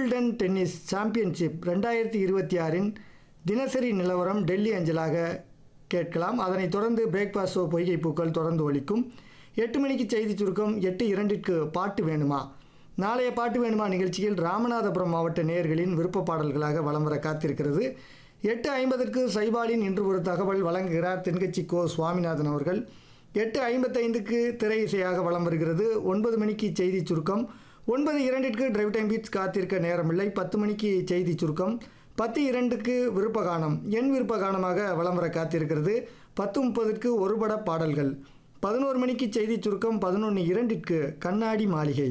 Wimbledon tennis championship ரெண்டாயிரத்தி இருபத்தி ஆறின் தினசரி நிலவரம் டெல்லி அஞ்சலாக கேட்கலாம் அதனைத் தொடர்ந்து பிரேக்ஃபாஸ்ட் ஷோ பொய்கை பூக்கள் தொடர்ந்து ஒலிக்கும் எட்டு மணிக்கு செய்தி சுருக்கம் எட்டு இரண்டிற்கு பாட்டு வேணுமா நாளைய பாட்டு வேணுமா நிகழ்ச்சியில் ராமநாதபுரம் மாவட்ட நேயர்களின் விருப்ப பாடல்களாக வலம் வர காத்திருக்கிறது எட்டு ஐம்பதற்கு சைபாலின் இன்று ஒரு தகவல் வழங்குகிறார் தென்கட்சி கோ சுவாமிநாதன் அவர்கள் எட்டு ஐம்பத்தைந்துக்கு திரை இசையாக வலம் வருகிறது ஒன்பது மணிக்கு செய்தி சுருக்கம் ஒன்பது இரண்டிற்கு டிரைவ் டைம் பீட்ஸ் காத்திருக்க நேரமில்லை பத்து மணிக்கு செய்தி சுருக்கம் பத்து இரண்டுக்கு விருப்ப கானம் என் விருப்ப கானமாக வலம் வர காத்திருக்கிறது பத்து முப்பதுக்கு ஒருபட பாடல்கள் பதினோரு மணிக்கு செய்தி சுருக்கம் பதினொன்று இரண்டிற்கு கண்ணாடி மாளிகை